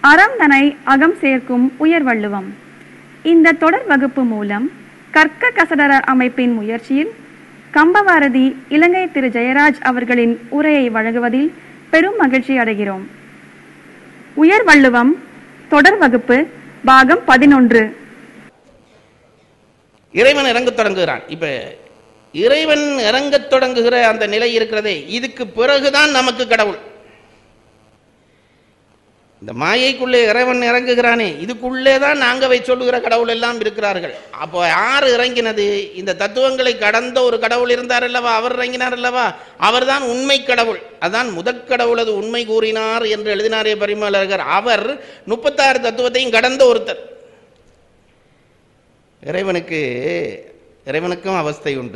அறம் தனை அகம் சேர்க்கும் உயர்வள்ளுவம் இந்த தொடர் வகுப்பு மூலம் கற்க கசடர அமைப்பின் முயற்சியில் கம்பவாரதி இலங்கை திரு ஜெயராஜ் அவர்களின் உரையை வழங்குவதில் பெரும் மகிழ்ச்சி அடைகிறோம் உயர்வள்ளுவம் தொடர் வகுப்பு பாகம் பதினொன்று இறைவன் இறங்கத் தொடங்குகிறான் இப்ப இறைவன் இறங்கத் தொடங்குகிற அந்த நிலை இருக்கிறதே இதுக்கு பிறகுதான் நமக்கு கடவுள் இந்த மாயைக்குள்ளே இறைவன் இறங்குகிறானே இதுக்குள்ளே தான் நாங்க வை சொல்லுகிற கடவுள் எல்லாம் இருக்கிறார்கள் அப்போ யார் இறங்கினது இந்த தத்துவங்களை கடந்த ஒரு கடவுள் இருந்தார் அல்லவா அவர் இறங்கினார் அல்லவா அவர்தான் உண்மை கடவுள் அதான் முதற் கடவுள் அது உண்மை கூறினார் என்று எழுதினாரே பரிமலகர் அவர் முப்பத்தாறு தத்துவத்தையும் கடந்த ஒருத்தர் இறைவனுக்கு இறைவனுக்கும் அவஸ்தை உண்டு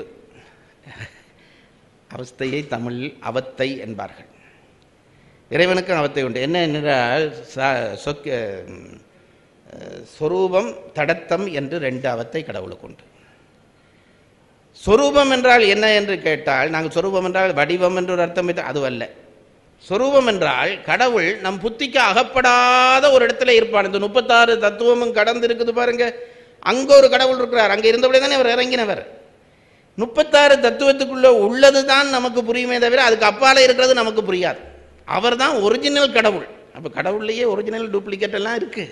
அவஸ்தையை தமிழ் அவத்தை என்பார்கள் இறைவனுக்கும் அவத்தை உண்டு என்ன என்றால் ச- சொக்க அஹ், சொரூபம் தடத்தம் என்று ரெண்டு அவத்தை கடவுளுக்கு உண்டு சொரூபம் என்றால் என்ன என்று கேட்டால் நாங்கள் சொரூபம் என்றால் வடிவம் என்று ஒரு அர்த்தம் வைத்து- அதுவல்ல சொரூபம் என்றால் கடவுள் நம் புத்திக்கு அகப்படாத ஒரு இடத்துல இருப்பான் இந்த முப்பத்தாறு தத்துவமும் கடந்து இருக்குது பாருங்க அங்க ஒரு கடவுள் இருக்கிறார் அங்க இருந்தபடி தானே அவர் இறங்கினவர் முப்பத்தாறு தத்துவத்துக்குள்ள உள்ளது தான் நமக்கு புரியுமே தவிர அதுக்கு அப்பால இருக்கிறது நமக்கு புரியாது அவர் தான் ஒரிஜினல் கடவுள் அப்ப கடவுள்லயே ஒரிஜினல் டூப்ளிகேட் எல்லாம் இருக்கு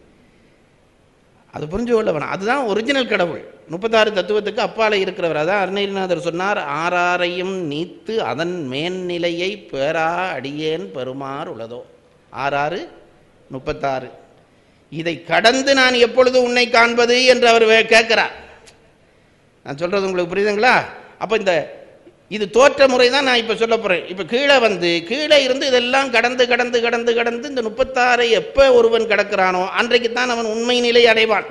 அது புரிஞ்சு கொள்ள வேணாம் அதுதான் ஒரிஜினல் கடவுள் முப்பத்தாறு தத்துவத்துக்கு அப்பால இருக்கிறவர் அதான் அருணகிரிநாதர் சொன்னார் ஆறாரையும் நீத்து அதன் மேன்னிலையை பேரா அடியேன் பெருமார் உளதோ ஆறாறு முப்பத்தாறு இதை கடந்து நான் எப்பொழுது உன்னை காண்பது என்று அவர் வே- கேட்கிறார் நான் சொல்றது உங்களுக்கு புரியுதுங்களா அப்ப இந்த இது தோற்ற முறை தான் நான் இப்ப சொல்ல போறேன் இப்ப கீழே வந்து கீழே இருந்து இதெல்லாம் கடந்து கடந்து கடந்து கடந்து இந்த முப்பத்தாறை எப்ப ஒருவன் கடக்கிறானோ அன்றைக்கு தான் அவன் உண்மை நிலை அடைவான்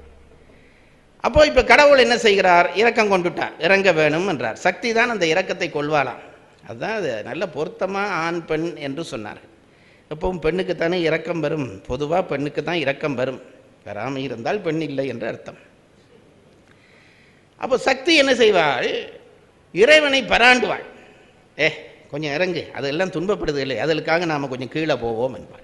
அப்போ இப்ப கடவுள் என்ன செய்கிறார் இரக்கம் கொண்டுட்டார் இறங்க வேணும் என்றார் சக்தி தான் அந்த இரக்கத்தை கொள்வாளாம் அதுதான் அது நல்ல பொருத்தமா ஆண் பெண் என்று சொன்னார்கள் எப்பவும் பெண்ணுக்குத்தானே இரக்கம் வரும் பொதுவா பெண்ணுக்கு தான் இரக்கம் வரும் வராமை இருந்தால் பெண் இல்லை என்று அர்த்தம் அப்போ சக்தி என்ன செய்வாள் இறைவனை பராண்டுவாள் ஏ கொஞ்சம் இறங்கு அதெல்லாம் துன்பப்படுது இல்லை அதற்காக நாம கொஞ்சம் கீழே போவோம் என்பாள்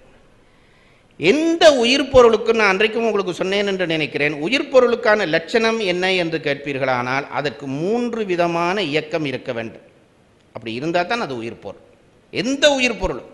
எந்த உயிர் பொருளுக்கு நான் அன்றைக்கும் உங்களுக்கு சொன்னேன் என்று நினைக்கிறேன் உயிர் பொருளுக்கான லட்சணம் என்ன என்று கேட்பீர்களானால் அதற்கு மூன்று விதமான இயக்கம் இருக்க வேண்டும் அப்படி இருந்தால் தான் அது உயிர் பொருள் எந்த உயிர் பொருளும்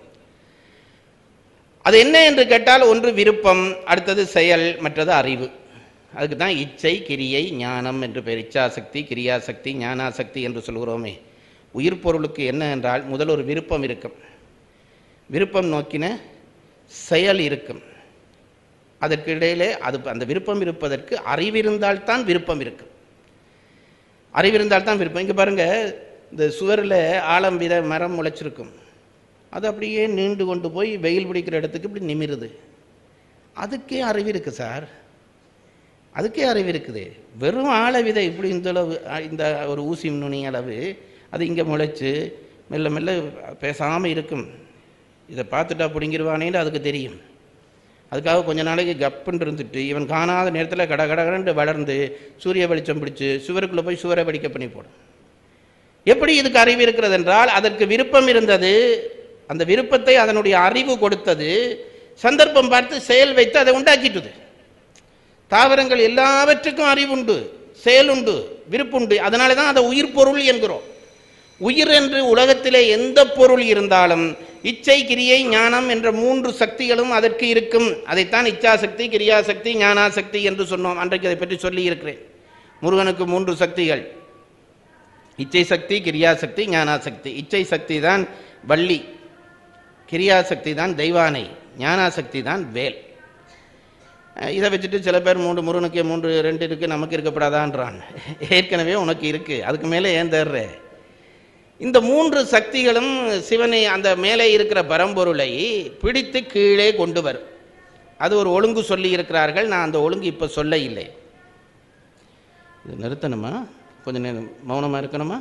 அது என்ன என்று கேட்டால் ஒன்று விருப்பம் அடுத்தது செயல் மற்றது அறிவு அதுக்கு தான் இச்சை கிரியை ஞானம் என்று பெயர் இச்சாசக்தி கிரியாசக்தி ஞானாசக்தி என்று சொல்கிறோமே உயிர் பொருளுக்கு என்ன என்றால் முதல் ஒரு விருப்பம் இருக்கும் விருப்பம் நோக்கின செயல் இருக்கும் அதற்கு இடையிலே அது அந்த விருப்பம் இருப்பதற்கு அறிவிருந்தால் தான் விருப்பம் இருக்கும் அறிவிருந்தால் தான் விருப்பம் இங்கே பாருங்க இந்த சுவரில் ஆலம் வித மரம் முளைச்சிருக்கும் அது அப்படியே நீண்டு கொண்டு போய் வெயில் பிடிக்கிற இடத்துக்கு இப்படி நிமிருது அதுக்கே அறிவு இருக்கு சார் அதுக்கே அறிவு இருக்குது வெறும் ஆழ விதை இப்படி இந்த அளவு அ, இந்த ஒரு ஊசி நுனி அளவு அது இங்கே முளைச்சு மெல்ல மெல்ல பேசாமல் இருக்கும் இதை பார்த்துட்டா பிடிங்கிருவானேன்னு அதுக்கு தெரியும் அதுக்காக கொஞ்ச நாளைக்கு கப்புன்னு இருந்துட்டு இவன் காணாத நேரத்தில் கட கடகடன்னு வளர்ந்து சூரிய வெளிச்சம் பிடிச்சு சுவருக்குள்ளே போய் சுவரை வெடிக்க பண்ணி போடும் எப்படி இதுக்கு அறிவு இருக்கிறது என்றால் அதற்கு விருப்பம் இருந்தது அந்த விருப்பத்தை அதனுடைய அறிவு கொடுத்தது சந்தர்ப்பம் பார்த்து செயல் வைத்து அதை உண்டாக்கிட்டது தாவரங்கள் எல்லாவற்றுக்கும் அறிவுண்டு செயலுண்டு விருப்புண்டு அதனால தான் அதை உயிர் பொருள் என்கிறோம் உயிர் என்று உலகத்திலே எந்த பொருள் இருந்தாலும் இச்சை கிரியை ஞானம் என்ற மூன்று சக்திகளும் அதற்கு இருக்கும் அதைத்தான் இச்சாசக்தி கிரியாசக்தி ஞானாசக்தி என்று சொன்னோம் அன்றைக்கு அதை பற்றி சொல்லி இருக்கிறேன் முருகனுக்கு மூன்று சக்திகள் இச்சை சக்தி கிரியாசக்தி ஞானாசக்தி இச்சை சக்தி தான் வள்ளி கிரியாசக்தி தான் தெய்வானை ஞானாசக்தி தான் வேல் அஹ் இதை வச்சுட்டு சில பேர் மூன்று முருகனுக்கே மூன்று ரெண்டு இருக்கு நமக்கு இருக்கப்படாதான்றான் ஏற்கனவே உனக்கு இருக்கு அதுக்கு மேலே ஏன் தேர்ற இந்த மூன்று சக்திகளும் சிவனை அந்த மேலே இருக்கிற பரம்பொருளை பிடித்து கீழே கொண்டு வரும் அது ஒரு ஒழுங்கு சொல்லி இருக்கிறார்கள் நான் அந்த ஒழுங்கு இப்போ சொல்ல இல்லை இது நிறுத்தணுமா கொஞ்ச நேரம் மௌனமாக இருக்கணுமா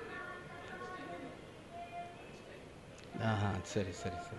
ஆஹா சரி சரி சரி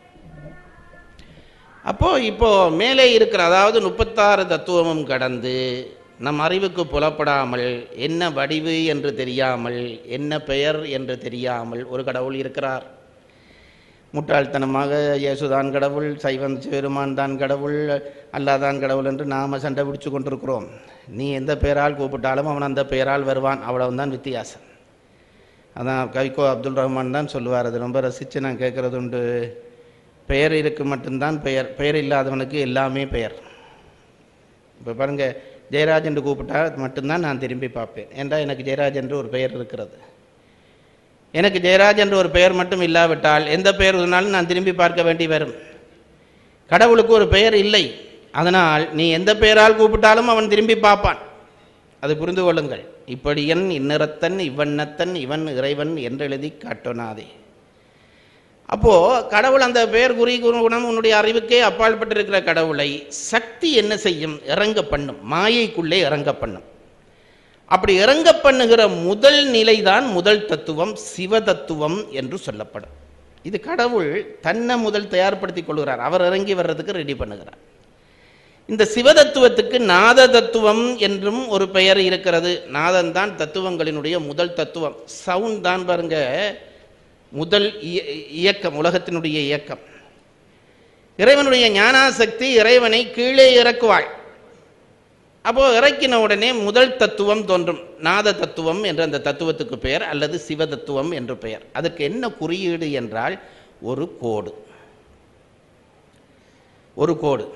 அப்போ இப்போ மேலே இருக்கிற அதாவது முப்பத்தாறு தத்துவமும் கடந்து நம் அறிவுக்கு புலப்படாமல் என்ன வடிவு என்று தெரியாமல் என்ன பெயர் என்று தெரியாமல் ஒரு கடவுள் இருக்கிறார் முட்டாள்தனமாக இயேசுதான் கடவுள் சைவன் சிவருமான் தான் கடவுள் அல்லாதான் கடவுள் என்று நாம சண்டை பிடிச்சு கொண்டிருக்கிறோம் நீ எந்த பெயரால் கூப்பிட்டாலும் அவன் அந்த பெயரால் வருவான் அவ்வளவுதான் வித்தியாசம் அதான் கவிக்கோ அப்துல் ரஹ்மான் தான் சொல்லுவார் அது ரொம்ப ரசித்து நான் கேட்குறது உண்டு பெயர் இருக்கு மட்டும்தான் பெயர் பெயர் இல்லாதவனுக்கு எல்லாமே பெயர் இப்போ பாருங்க ஜெயராஜ் என்று கூப்பிட்டா மட்டும்தான் நான் திரும்பி பார்ப்பேன் ஏன்டா எனக்கு ஜெயராஜ் என்று ஒரு பெயர் இருக்கிறது எனக்கு ஜெயராஜ் என்று ஒரு பெயர் மட்டும் இல்லாவிட்டால் எந்த பெயர் சொன்னாலும் நான் திரும்பி பார்க்க வேண்டி வரும் கடவுளுக்கு ஒரு பெயர் இல்லை அதனால் நீ எந்த பெயரால் கூப்பிட்டாலும் அவன் திரும்பி பார்ப்பான் அது புரிந்து கொள்ளுங்கள் இப்படியன் இந்நிறத்தன் இவ்வண்ணத்தன் இவன் இறைவன் என்று எழுதி காட்டோனாதே அப்போ கடவுள் அந்த பெயர் குறி குணம் உன்னுடைய அறிவுக்கே அப்பாற்பட்டிருக்கிற கடவுளை சக்தி என்ன செய்யும் இறங்க பண்ணும் மாயைக்குள்ளே இறங்க பண்ணும் அப்படி இறங்க பண்ணுகிற முதல் நிலைதான் முதல் தத்துவம் சிவ தத்துவம் என்று சொல்லப்படும் இது கடவுள் தன்னை முதல் தயார்படுத்திக் கொள்கிறார் அவர் இறங்கி வர்றதுக்கு ரெடி பண்ணுகிறார் இந்த சிவதத்துவத்துக்கு நாத தத்துவம் என்றும் ஒரு பெயர் இருக்கிறது நாதன் தான் தத்துவங்களினுடைய முதல் தத்துவம் சவுண்ட் தான் பாருங்க முதல் இய- இயக்கம் உலகத்தினுடைய இயக்கம் இறைவனுடைய ஞானாசக்தி இறைவனை கீழே இறக்குவாள் அப்போ இறக்கின உடனே முதல் தத்துவம் தோன்றும் நாத தத்துவம் என்ற அந்த தத்துவத்துக்கு பெயர் அல்லது சிவ தத்துவம் என்று பெயர் அதற்கு என்ன குறியீடு என்றால் ஒரு கோடு ஒரு கோடு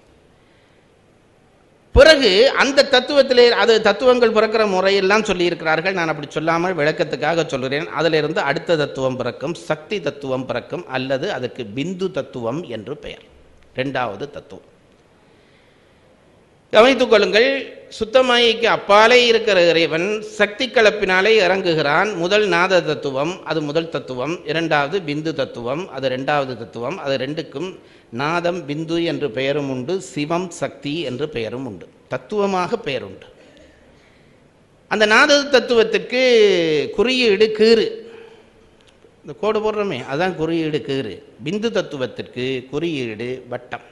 பிறகு அந்த தத்துவத்திலே அது தத்துவங்கள் பிறக்கிற முறையெல்லாம் சொல்லியிருக்கிறார்கள் நான் அப்படி சொல்லாமல் விளக்கத்துக்காக சொல்கிறேன் அதிலிருந்து அடுத்த தத்துவம் பிறக்கும் சக்தி தத்துவம் பிறக்கும் அல்லது அதுக்கு பிந்து தத்துவம் என்று பெயர் ரெண்டாவது தத்துவம் கவனித்துக் கொள்ளுங்கள் சுத்தமாயிக்கு அப்பாலே இருக்கிற இறைவன் சக்தி கலப்பினாலே இறங்குகிறான் முதல் நாத தத்துவம் அது முதல் தத்துவம் இரண்டாவது பிந்து தத்துவம் அது ரெண்டாவது தத்துவம் அது ரெண்டுக்கும் நாதம் பிந்து என்று பெயரும் உண்டு சிவம் சக்தி என்று பெயரும் உண்டு தத்துவமாக பெயர் உண்டு அந்த நாத தத்துவத்துக்கு குறியீடு கீறு இந்த கோடு போடுறோமே அதான் குறியீடு கீறு பிந்து தத்துவத்திற்கு குறியீடு வட்டம்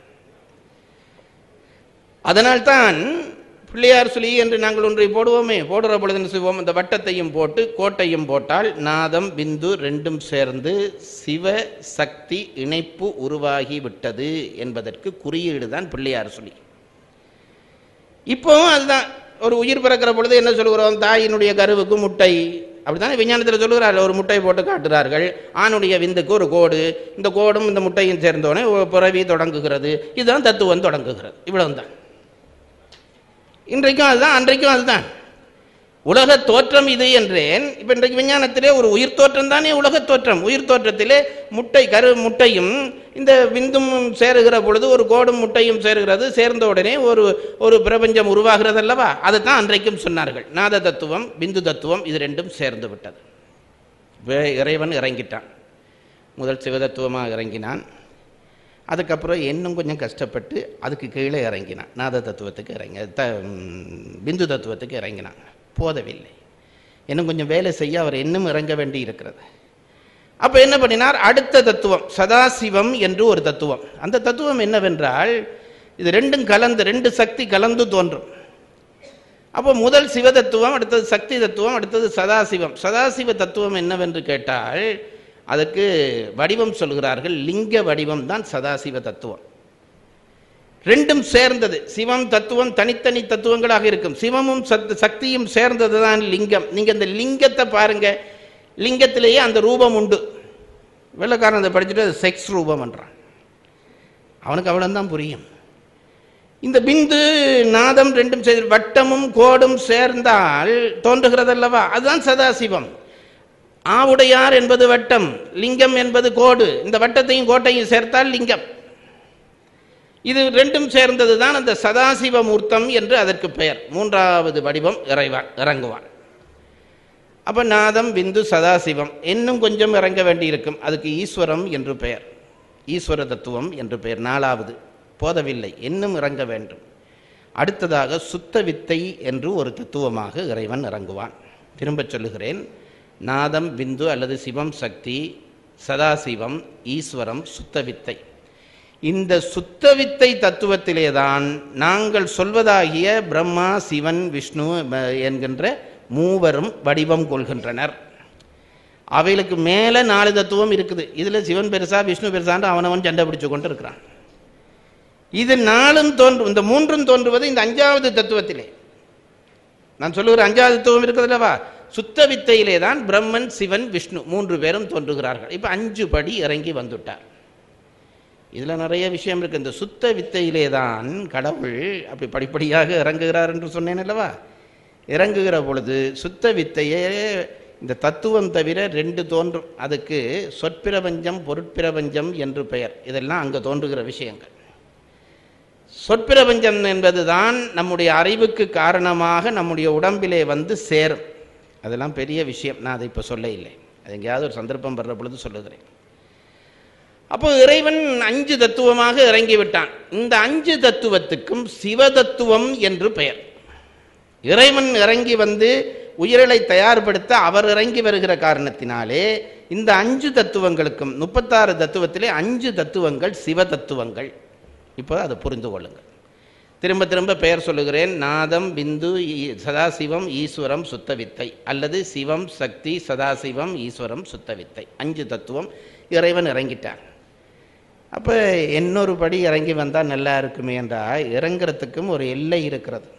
அதனால்தான் பிள்ளையார் சுழி என்று நாங்கள் ஒன்றை போடுவோமே போடுற பொழுது என்ன செய்வோம் இந்த வட்டத்தையும் போட்டு கோட்டையும் போட்டால் நாதம் பிந்து ரெண்டும் சேர்ந்து சிவ சக்தி இணைப்பு உருவாகி விட்டது என்பதற்கு குறியீடு தான் பிள்ளையார் சுழி இப்போவும் அதுதான் ஒரு உயிர் பிறக்கிற பொழுது என்ன சொல்கிறோம் தாயினுடைய கருவுக்கு முட்டை அப்படித்தானே விஞ்ஞானத்தில் சொல்லுகிறார்கள் ஒரு முட்டை போட்டு காட்டுகிறார்கள் ஆணுடைய விந்துக்கு ஒரு கோடு இந்த கோடும் இந்த முட்டையும் சேர்ந்தோடனே ஒரு பிறவி தொடங்குகிறது இதுதான் தத்துவம் தொடங்குகிறது இவ்வளவுதான் இன்றைக்கும் அதுதான் அன்றைக்கும் அதுதான் உலக தோற்றம் இது என்றேன் இப்ப இன்றைக்கு விஞ்ஞானத்திலே ஒரு உயிர் தோற்றம் தானே உலக தோற்றம் உயிர் தோற்றத்திலே முட்டை கரு முட்டையும் இந்த விந்தும் சேருகிற பொழுது ஒரு கோடும் முட்டையும் சேருகிறது சேர்ந்த உடனே ஒரு ஒரு பிரபஞ்சம் உருவாகிறது அல்லவா அதுதான் அன்றைக்கும் சொன்னார்கள் நாத தத்துவம் பிந்து தத்துவம் இது ரெண்டும் சேர்ந்து விட்டது வே- இறைவன் இறங்கிட்டான் முதல் சிவதத்துவமாக இறங்கினான் அதுக்கப்புறம் இன்னும் கொஞ்சம் கஷ்டப்பட்டு அதுக்கு கீழே இறங்கினான் நாத தத்துவத்துக்கு இறங்கி த ம், பிந்து தத்துவத்துக்கு இறங்கினான் போதவில்லை இன்னும் கொஞ்சம் வேலை செய்ய அவர் இன்னும் இறங்க வேண்டி இருக்கிறது அப்போ என்ன பண்ணினார் அடுத்த தத்துவம் சதாசிவம் என்று ஒரு தத்துவம் அந்த தத்துவம் என்னவென்றால் இது ரெண்டும் கலந்து ரெண்டு சக்தி கலந்து தோன்றும் அப்போ முதல் சிவ தத்துவம் அடுத்தது சக்தி தத்துவம் அடுத்தது சதாசிவம் சதாசிவ தத்துவம் என்னவென்று கேட்டால் அதுக்கு வடிவம் சொல்கிறார்கள் லிங்க வடிவம் தான் சதாசிவ தத்துவம் ரெண்டும் சேர்ந்தது சிவம் தத்துவம் தனித்தனி தத்துவங்களாக இருக்கும் சிவமும் சத் சக்தியும் சேர்ந்தது தான் லிங்கம் நீங்க இந்த லிங்கத்தை பாருங்க லிங்கத்திலேயே அந்த ரூபம் உண்டு வெள்ளக்காரன் அதை படிச்சுட்டு அது செக்ஸ் ரூபம் என்றான் அவனுக்கு அவ்வளவுதான் புரியும் இந்த பிந்து நாதம் ரெண்டும் சேர்ந்து வட்டமும் கோடும் சேர்ந்தால் தோன்றுகிறதல்லவா அதுதான் சதாசிவம் ஆவுடையார் என்பது வட்டம் லிங்கம் என்பது கோடு இந்த வட்டத்தையும் கோட்டையும் சேர்த்தால் லிங்கம் இது ரெண்டும் சேர்ந்தது தான் அந்த சதாசிவ மூர்த்தம் என்று அதற்கு பெயர் மூன்றாவது வடிவம் இறைவான் இறங்குவான் அப்ப நாதம் பிந்து சதாசிவம் இன்னும் கொஞ்சம் இறங்க வேண்டியிருக்கும் அதுக்கு ஈஸ்வரம் என்று பெயர் ஈஸ்வர தத்துவம் என்று பெயர் நாலாவது போதவில்லை இன்னும் இறங்க வேண்டும் அடுத்ததாக சுத்த வித்தை என்று ஒரு தத்துவமாக இறைவன் இறங்குவான் திரும்பச் சொல்லுகிறேன் நாதம் பிந்து அல்லது சிவம் சக்தி சதாசிவம் ஈஸ்வரம் சுத்த வித்தை இந்த சுத்த வித்தை தத்துவத்திலேதான் நாங்கள் சொல்வதாகிய பிரம்மா சிவன் விஷ்ணு ம- என்கின்ற மூவரும் வடிவம் கொள்கின்றனர் அவைகளுக்கு மேலே நாலு தத்துவம் இருக்குது இதில் சிவன் பெருசா விஷ்ணு பெருசான்னு அவனவன் சண்டை பிடிச்சு கொண்டு இருக்கிறான் இது நாலும் தோன்றும் இந்த மூன்றும் தோன்றுவது இந்த அஞ்சாவது தத்துவத்திலே நான் சொல்லுகிற அஞ்சாவது தத்துவம் இருக்குதுல்லவா சுத்த வித்தையிலே தான் பிரம்மன் சிவன் விஷ்ணு மூன்று பேரும் தோன்றுகிறார்கள் இப்போ அஞ்சு படி இறங்கி வந்துட்டார் இதில் நிறைய விஷயம் இருக்கு இந்த சுத்த வித்தையிலே தான் கடவுள் அப்படி படிப்படியாக இறங்குகிறார் என்று சொன்னேன் அல்லவா இறங்குகிற பொழுது சுத்த வித்தையே இந்த தத்துவம் தவிர ரெண்டு தோன்றும் அதுக்கு சொற்பிரபஞ்சம் பொருட்பிரபஞ்சம் என்று பெயர் இதெல்லாம் அங்கே தோன்றுகிற விஷயங்கள் சொற்பிரபஞ்சம் என்பதுதான் நம்முடைய அறிவுக்கு காரணமாக நம்முடைய உடம்பிலே வந்து சேரும் அதெல்லாம் பெரிய விஷயம் நான் அதை இப்போ சொல்ல இல்லை அது எங்கேயாவது ஒரு சந்தர்ப்பம் வர்ற பொழுது சொல்லுகிறேன் அப்போ இறைவன் அஞ்சு தத்துவமாக இறங்கி விட்டான் இந்த அஞ்சு தத்துவத்துக்கும் சிவதத்துவம் என்று பெயர் இறைவன் இறங்கி வந்து உயிரலை தயார்படுத்த அவர் இறங்கி வருகிற காரணத்தினாலே இந்த அஞ்சு தத்துவங்களுக்கும் முப்பத்தாறு தத்துவத்திலே அஞ்சு தத்துவங்கள் சிவ தத்துவங்கள் இப்போ அதை புரிந்து கொள்ளுங்கள் திரும்ப திரும்ப பெயர் சொல்லுகிறேன் நாதம் பிந்து ஈ- சதாசிவம் ஈஸ்வரம் சுத்தவித்தை அல்லது சிவம் சக்தி சதாசிவம் ஈஸ்வரம் சுத்தவித்தை அஞ்சு தத்துவம் இறைவன் இறங்கிட்டார் அப்போ இன்னொரு படி இறங்கி வந்தால் நல்லா இருக்குமே என்றால் இறங்குறதுக்கும் ஒரு எல்லை இருக்கிறது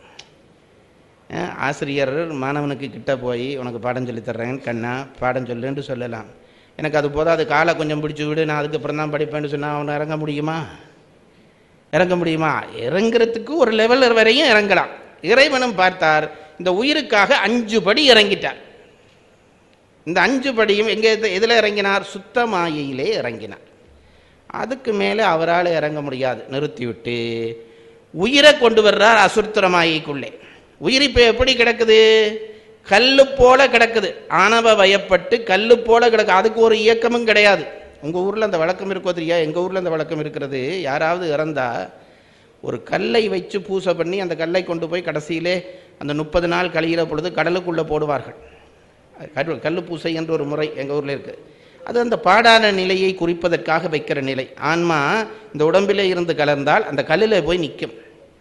அஹ் ஆசிரியர் மாணவனுக்கு கிட்ட போய் உனக்கு பாடம் சொல்லித் தர்றேன் கண்ணா பாடம் சொல்லுன்னு சொல்லலாம் எனக்கு அது போதும் அது காலை கொஞ்சம் பிடிச்சி விடு நான் அதுக்கப்புறம் தான் படிப்பேன்னு சொன்னால் அவனை இறங்க முடியுமா இறங்க முடியுமா இறங்குறதுக்கு ஒரு லெவல் வரையும் இறங்கலாம் இறைவனும் பார்த்தார் இந்த உயிருக்காக அஞ்சு படி இறங்கிட்டார் இந்த அஞ்சு படியும் எங்கே எதில் இறங்கினார் சுத்த மாயையிலே இறங்கினார் அதுக்கு மேலே அவரால் இறங்க முடியாது நிறுத்திவிட்டு உயிரை கொண்டு வர்றார் அசுர்த்திர மாயைக்குள்ளே உயிர் இப்போ எப்படி கிடக்குது கல்லு போல கிடக்குது ஆணவ வயப்பட்டு கல்லு போல கிடக்கு அதுக்கு ஒரு இயக்கமும் கிடையாது உங்கள் ஊரில் அந்த வழக்கம் இருக்கோ தெரியா எங்கள் ஊரில் அந்த வழக்கம் இருக்கிறது யாராவது இறந்தா ஒரு கல்லை வச்சு பூசை பண்ணி அந்த கல்லை கொண்டு போய் கடைசியிலே அந்த முப்பது நாள் கழிகிற பொழுது கடலுக்குள்ளே போடுவார்கள் கரு கல்லு பூசை என்ற ஒரு முறை எங்கள் ஊரில் இருக்குது அது அந்த பாடான நிலையை குறிப்பதற்காக வைக்கிற நிலை ஆன்மா இந்த உடம்பிலே இருந்து கலர்ந்தால் அந்த கல்லில் போய் நிற்கும்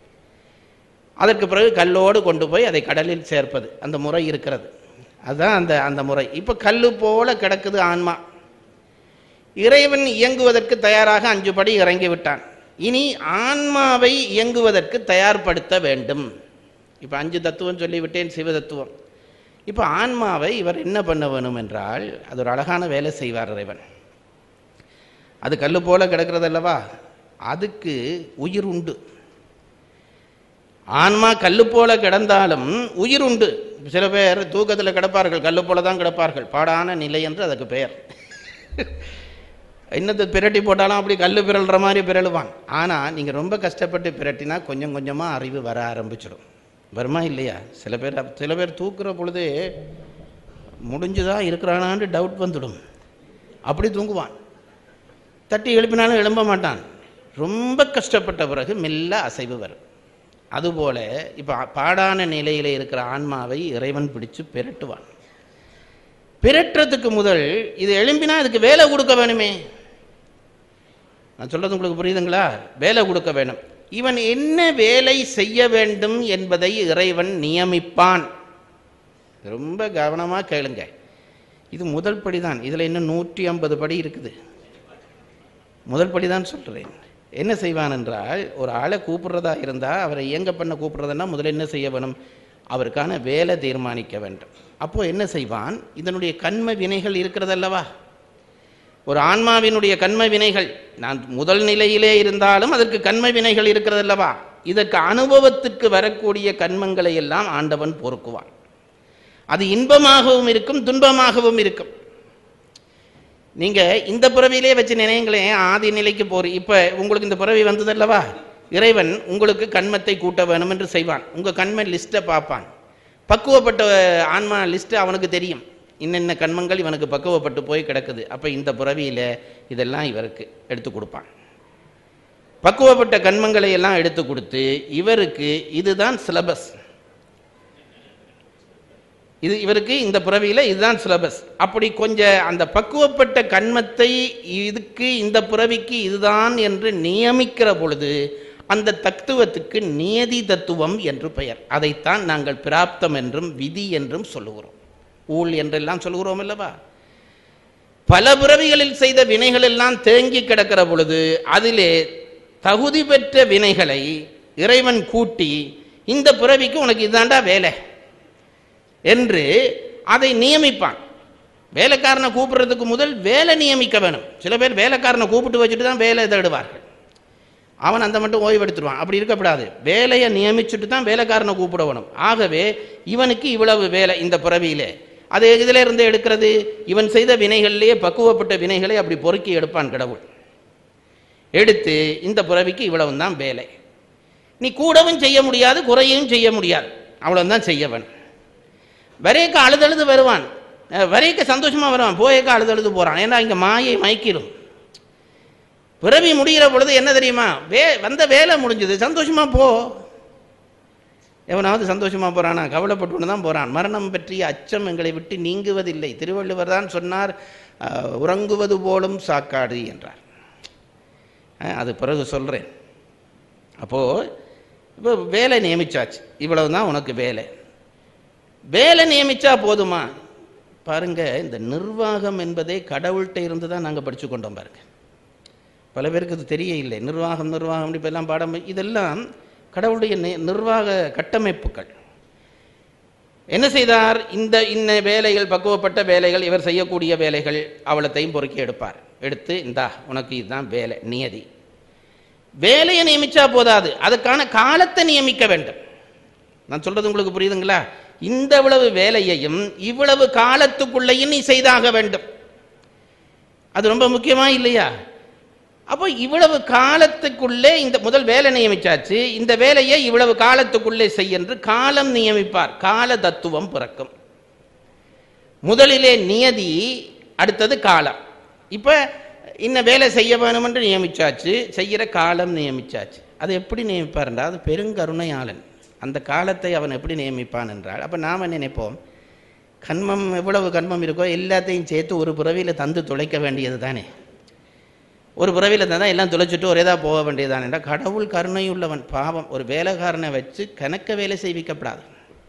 அதற்கு பிறகு கல்லோடு கொண்டு போய் அதை கடலில் சேர்ப்பது அந்த முறை இருக்கிறது அதுதான் அந்த அந்த முறை இப்போ கல்லு போல கிடக்குது ஆன்மா இறைவன் இயங்குவதற்கு தயாராக அஞ்சு படி இறங்கி விட்டான் இனி ஆன்மாவை இயங்குவதற்கு தயார்படுத்த வேண்டும் இப்போ அஞ்சு தத்துவம் சொல்லிவிட்டேன் சிவ தத்துவம் இப்போ ஆன்மாவை இவர் என்ன பண்ண வேணும் என்றால் அது ஒரு அழகான வேலை செய்வார் இறைவன் அது கல்லு போல கிடக்கிறது அல்லவா அதுக்கு உயிர் உண்டு ஆன்மா கல்லு போல கிடந்தாலும் உயிர் உண்டு சில பேர் தூக்கத்தில் கிடப்பார்கள் கல்லு போல தான் கிடப்பார்கள் பாடான நிலை என்று அதுக்கு பெயர் இன்னத்தை பிரட்டி போட்டாலும் அப்படி கல் பிறல்ற மாதிரி பிறழுவான் ஆனால் நீங்கள் ரொம்ப கஷ்டப்பட்டு பிரட்டினா கொஞ்சம் கொஞ்சமாக அறிவு வர ஆரம்பிச்சிடும் வருமா இல்லையா சில பேர் சில பேர் தூக்குற பொழுது முடிஞ்சுதா இருக்கிறானான்னு டவுட் வந்துடும் அப்படி தூங்குவான் தட்டி எழுப்பினாலும் எழும்ப மாட்டான் ரொம்ப கஷ்டப்பட்ட பிறகு மெல்ல அசைவு வரும் அதுபோல இப்போ பாடான நிலையில் இருக்கிற ஆன்மாவை இறைவன் பிடிச்சு பிரட்டுவான் பிரட்டுறதுக்கு முதல் இது எழும்பினா இதுக்கு வேலை கொடுக்க வேணுமே நான் சொல்றது உங்களுக்கு புரியுதுங்களா வேலை கொடுக்க வேணும் இவன் என்ன வேலை செய்ய வேண்டும் என்பதை இறைவன் நியமிப்பான் ரொம்ப கவனமாக கேளுங்க இது முதல் படி தான் இதில் இன்னும் நூற்றி ஐம்பது படி இருக்குது முதல் படி தான் சொல்கிறேன் என்ன செய்வான் என்றால் ஒரு ஆளை கூப்பிடுறதா இருந்தால் அவரை இயங்க பண்ண கூப்பிடுறதுன்னா முதல்ல என்ன செய்ய வேணும் அவருக்கான வேலை தீர்மானிக்க வேண்டும் அப்போ என்ன செய்வான் இதனுடைய கண்ம வினைகள் இருக்கிறதல்லவா ஒரு ஆன்மாவினுடைய கண்ம வினைகள் நான் முதல் நிலையிலே இருந்தாலும் அதற்கு கண்ம வினைகள் இருக்கிறதல்லவா இதற்கு அனுபவத்துக்கு வரக்கூடிய கண்மங்களை எல்லாம் ஆண்டவன் பொறுக்குவான் அது இன்பமாகவும் இருக்கும் துன்பமாகவும் இருக்கும் நீங்க இந்த பிறவியிலே வச்சு நினைங்களேன் ஆதி நிலைக்கு போறீ இப்ப உங்களுக்கு இந்த பிறவி வந்ததல்லவா இறைவன் உங்களுக்கு கண்மத்தை கூட்ட வேணும் என்று செய்வான் உங்க கண்ம லிஸ்ட்டை பார்ப்பான் பக்குவப்பட்ட ஆன்மா லிஸ்ட் அவனுக்கு தெரியும் இன்னென்ன கண்மங்கள் இவனுக்கு பக்குவப்பட்டு போய் கிடக்குது அப்ப இந்த பிறவியில இதெல்லாம் இவருக்கு எடுத்து கொடுப்பான் பக்குவப்பட்ட கண்மங்களை எல்லாம் எடுத்து கொடுத்து இவருக்கு இதுதான் சிலபஸ் இது இவருக்கு இந்த பிறவியில் இதுதான் சிலபஸ் அப்படி கொஞ்சம் அந்த பக்குவப்பட்ட கண்மத்தை இதுக்கு இந்த பிறவிக்கு இதுதான் என்று நியமிக்கிற பொழுது அந்த தத்துவத்துக்கு நியதி தத்துவம் என்று பெயர் அதைத்தான் நாங்கள் பிராப்தம் என்றும் விதி என்றும் சொல்லுகிறோம் ஊழ் என்றெல்லாம் சொல்லுகிறோம் அல்லவா பல பிறவிகளில் செய்த வினைகள் எல்லாம் தேங்கி கிடக்கிற பொழுது அதிலே தகுதி பெற்ற வினைகளை இறைவன் கூட்டி இந்த பிறவிக்கு உனக்கு இதாண்டா வேலை என்று அதை நியமிப்பான் வேலைக்காரனை கூப்பிடுறதுக்கு முதல் வேலை நியமிக்க வேணும் சில பேர் வேலைக்காரனை கூப்பிட்டு வச்சுட்டு தான் வேலை தேடுவார்கள் அவன் அந்த மட்டும் ஓய்வு எடுத்துருவான் அப்படி இருக்கக்கூடாது வேலையை நியமிச்சுட்டு தான் வேலைக்காரனை கூப்பிடணும் ஆகவே இவனுக்கு இவ்வளவு வேலை இந்த பிறவியிலே அது இதில் இருந்து எடுக்கிறது இவன் செய்த வினைகளிலேயே பக்குவப்பட்ட வினைகளை அப்படி பொறுக்கி எடுப்பான் கடவுள் எடுத்து இந்த பிறவிக்கு இவ்வளவு தான் வேலை நீ கூடவும் செய்ய முடியாது குறையும் செய்ய முடியாது அவ்வளவுதான் செய்ய வேணும் வரையக்க அழுதழுது வருவான் அஹ் வரையக்க சந்தோஷமா வருவான் போயக்க அழுதழுது போறான் ஏன்னா இங்க மாயை மயக்கிடும் பிறவி முடிகிற பொழுது என்ன தெரியுமா வே வந்த வேலை முடிஞ்சது சந்தோஷமா போ எவனாவது சந்தோஷமா போறானா கவலைப்பட்டு தான் போறான் மரணம் பற்றிய அச்சம் எங்களை விட்டு நீங்குவதில்லை திருவள்ளுவர் தான் சொன்னார் அஹ், உறங்குவது போலும் சாக்காடு என்றார் அஹ், அது பிறகு சொல்றேன் அப்போ இப்போ வேலை நியமிச்சாச்சு இவ்வளவு தான் உனக்கு வேலை வேலை நியமிச்சா போதுமா பாருங்க இந்த நிர்வாகம் என்பதே கடவுள்கிட்ட இருந்து தான் நாங்கள் படிச்சு கொண்டோம் பாருங்க பல பேருக்கு இது தெரிய இல்லை நிர்வாகம் நிர்வாகம் இப்ப எல்லாம் பாடம் இதெல்லாம் கடவுளுடைய நி- நிர்வாக கட்டமைப்புகள் என்ன செய்தார் இந்த இன்ன வேலைகள் பக்குவப்பட்ட வேலைகள் இவர் செய்யக்கூடிய வேலைகள் அவளத்தையும் பொறுக்கி எடுப்பார் எடுத்து இந்தா உனக்கு இதுதான் வேலை நியதி வேலையை நியமிச்சா போதாது அதுக்கான காலத்தை நியமிக்க வேண்டும் நான் சொல்றது உங்களுக்கு புரியுதுங்களா இந்த இவ்வளவு வேலையையும் இவ்வளவு காலத்துக்குள்ளேயும் நீ செய்தாக வேண்டும் அது ரொம்ப முக்கியமா இல்லையா அப்போ இவ்வளவு காலத்துக்குள்ளே இந்த முதல் வேலை நியமிச்சாச்சு இந்த வேலையை இவ்வளவு காலத்துக்குள்ளே செய் என்று காலம் நியமிப்பார் கால தத்துவம் பிறக்கும் முதலிலே நியதி அடுத்தது காலம் இப்ப இன்ன வேலை செய்ய வேணும் என்று நியமிச்சாச்சு செய்யற காலம் நியமிச்சாச்சு அது எப்படி நியமிப்பார்ன்றா அது பெருங்கருணையாளன் அந்த காலத்தை அவன் எப்படி நியமிப்பான் என்றால் அப்ப நாம நினைப்போம் கண்மம் எவ்வளவு கண்மம் இருக்கோ எல்லாத்தையும் சேர்த்து ஒரு பிறவியில தந்து துளைக்க வேண்டியது தானே ஒரு பிறவியில் தான் எல்லாம் தொலைச்சிட்டு ஒரேதா போக வேண்டியதுதான் என்றால் கடவுள் கருணையுள்ளவன் பாவம் ஒரு வேலைக்காரனை வச்சு கணக்க வேலை செய்விக்கப்படாது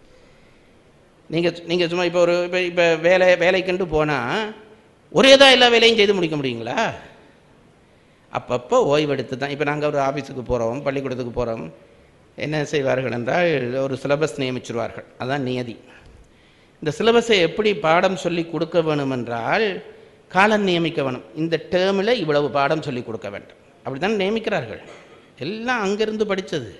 நீங்கள் நீங்கள் சும்மா இப்போ ஒரு இப்போ இப்போ வேலை வேலைக்குன்ட்டு போனால் ஒரேதா எல்லா வேலையும் செய்து முடிக்க முடியுங்களா அப்பப்போ ஓய்வெடுத்து தான் இப்போ நாங்கள் ஒரு ஆஃபீஸுக்கு போகிறோம் பள்ளிக்கூடத்துக்கு போகிறோம் என்ன செய்வார்கள் என்றால் ஒரு சிலபஸ் நியமிச்சிருவார்கள் அதான் நியதி இந்த சிலபஸை எப்படி பாடம் சொல்லி கொடுக்க வேணும் என்றால் காலம் நியமிக்க வேணும் இந்த டேர்மில் இவ்வளவு பாடம் சொல்லி கொடுக்க வேண்டும் அப்படித்தான் நியமிக்கிறார்கள் எல்லாம் அங்கிருந்து படித்தது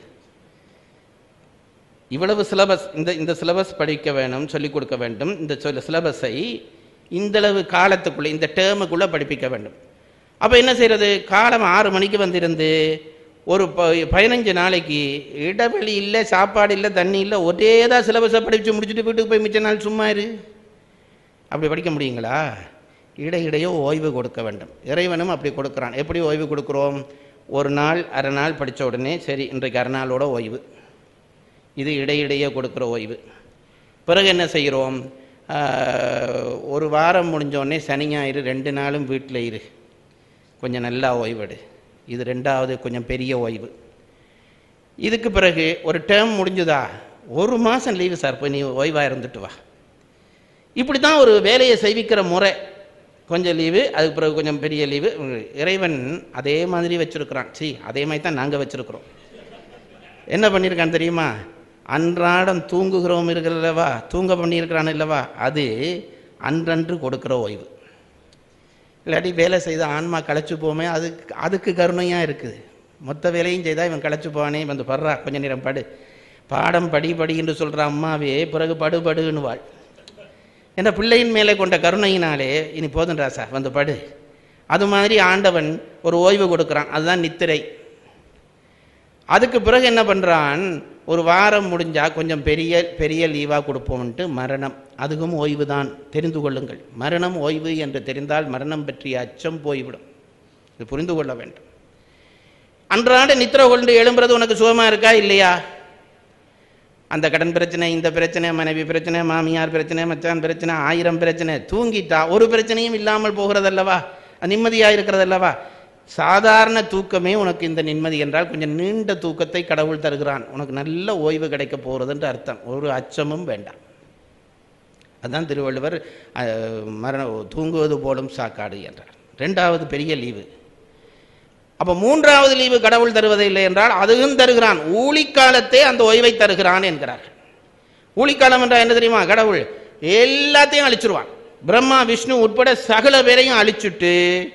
இவ்வளவு சிலபஸ் இந்த இந்த சிலபஸ் படிக்க வேணும் சொல்லிக் கொடுக்க வேண்டும் இந்த சொல் சிலபஸை இந்தளவு காலத்துக்குள்ளே இந்த டேர்முக்குள்ளே படிப்பிக்க வேண்டும் அப்போ என்ன செய்யறது காலம் ஆறு மணிக்கு வந்திருந்து ஒரு ப பதினஞ்சு நாளைக்கு இடைவெளி இல்லை சாப்பாடு இல்லை தண்ணி இல்லை ஒரே தான் சிலபஸை படித்து முடிச்சுட்டு வீட்டுக்கு போய் மிச்ச நாள் சும்மா இரு அப்படி படிக்க முடியுங்களா இடையிடையோ ஓய்வு கொடுக்க வேண்டும் இறைவனும் அப்படி கொடுக்குறான் எப்படி ஓய்வு கொடுக்குறோம் ஒரு நாள் அரை நாள் படித்த உடனே சரி இன்றைக்கு அரை நாளோட ஓய்வு இது இடையிடையே கொடுக்குற ஓய்வு பிறகு என்ன செய்கிறோம் ஆஹ், ஒரு வாரம் முடிஞ்ச உடனே சனி ஞாயிறு ரெண்டு நாளும் வீட்டில் இரு கொஞ்சம் நல்லா ஓய்வெடு இது ரெண்டாவது கொஞ்சம் பெரிய ஓய்வு இதுக்கு பிறகு ஒரு டேர்ம் முடிஞ்சுதா ஒரு மாதம் லீவு சார் போய் நீ ஓய்வாக இருந்துட்டு வா இப்படி தான் ஒரு வேலையை செய்விக்கிற முறை கொஞ்சம் லீவு அதுக்கு பிறகு கொஞ்சம் பெரிய லீவு இறைவன் அதே மாதிரி வச்சிருக்கிறான் சரி அதே மாதிரி தான் நாங்கள் வச்சிருக்கிறோம் என்ன பண்ணியிருக்கான் தெரியுமா அன்றாடம் தூங்குகிறோம் இருக்கிறல்லவா தூங்க பண்ணியிருக்கிறான் இல்லவா அது அன்றன்று கொடுக்கிற ஓய்வு இல்லாட்டி வேலை செய்த ஆன்மா களைச்சு போமே அதுக்கு அதுக்கு கருணையாக இருக்குது மொத்த வேலையும் செய்தால் இவன் களைச்சு போவானே வந்து படுறா கொஞ்ச நேரம் படு பாடம் படி படி என்று சொல்கிற அம்மாவே பிறகு படு படுன்னுவாள் என்ற பிள்ளையின் மேலே கொண்ட கருணையினாலே இனி போதும் ராசா வந்து படு அது மாதிரி ஆண்டவன் ஒரு ஓய்வு கொடுக்குறான் அதுதான் நித்திரை அதுக்கு பிறகு என்ன பண்ணுறான் ஒரு வாரம் முடிஞ்சா கொஞ்சம் பெரிய பெரிய லீவாக கொடுப்போம்ன்ட்டு மரணம் அதுவும் ஓய்வு தான் தெரிந்து கொள்ளுங்கள் மரணம் ஓய்வு என்று தெரிந்தால் மரணம் பற்றிய அச்சம் போய்விடும் இது புரிந்து கொள்ள வேண்டும் அன்றாட நித்திரை கொண்டு எழும்புறது உனக்கு சுகமா இருக்கா இல்லையா அந்த கடன் பிரச்சனை இந்த பிரச்சனை மனைவி பிரச்சனை மாமியார் பிரச்சனை மச்சான் பிரச்சனை ஆயிரம் பிரச்சனை தூங்கிட்டா ஒரு பிரச்சனையும் இல்லாமல் போகிறதல்லவா நிம்மதியா இருக்கிறதல்லவா சாதாரண தூக்கமே உனக்கு இந்த நிம்மதி என்றால் கொஞ்சம் நீண்ட தூக்கத்தை கடவுள் தருகிறான் உனக்கு நல்ல ஓய்வு கிடைக்க போகிறதுன்ற அர்த்தம் ஒரு அச்சமும் வேண்டாம் அதான் திருவள்ளுவர் அஹ், மரண தூங்குவது போலும் சாக்காடு என்றார் ரெண்டாவது பெரிய லீவு அப்ப மூன்றாவது லீவு கடவுள் தருவதை இல்லை என்றால் அதுவும் தருகிறான் ஊழிக்காலத்தே அந்த ஓய்வை தருகிறான் என்கிறார் ஊழிக்காலம் என்றால் என்ன தெரியுமா கடவுள் எல்லாத்தையும் அழிச்சிருவான் பிரம்மா விஷ்ணு உட்பட சகல பேரையும் அழிச்சுட்டு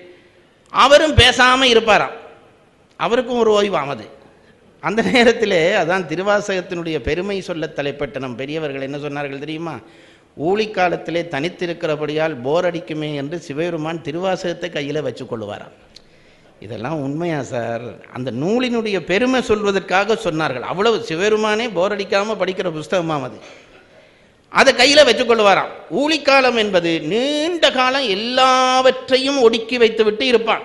அவரும் பேசாம இருப்பாராம் அவருக்கும் ஒரு ஓய்வாம் அது அந்த நேரத்திலே அதான் திருவாசகத்தினுடைய பெருமை சொல்ல தலைப்பட்ட நம் பெரியவர்கள் என்ன சொன்னார்கள் தெரியுமா ஊழிக்காலத்திலே தனித்திருக்கிறபடியால் போர் அடிக்குமே என்று சிவபெருமான் திருவாசகத்தை கையில் வச்சு கொள்ளுவாராம் இதெல்லாம் உண்மையா சார் அந்த நூலினுடைய பெருமை சொல்வதற்காக சொன்னார்கள் அவ்வளவு சிவபெருமானே போர் அடிக்காம படிக்கிற புஸ்தகமாம் அது அதை கையில் வச்சுக்கொள்வாராம் ஊழிக்காலம் என்பது நீண்ட காலம் எல்லாவற்றையும் ஒடுக்கி வைத்துவிட்டு இருப்பான்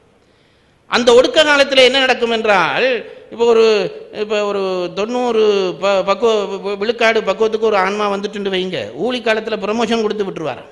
அந்த ஒடுக்க காலத்தில் என்ன நடக்கும் என்றால் இப்போ ஒரு இப்போ ஒரு தொண்ணூறு ப பக்குவ வி- விழுக்காடு பக்குவத்துக்கு ஒரு ஆன்மா வந்துட்டு வைங்க ஊழி காலத்தில் ப்ரமோஷன் கொடுத்து விட்டுருவாராம்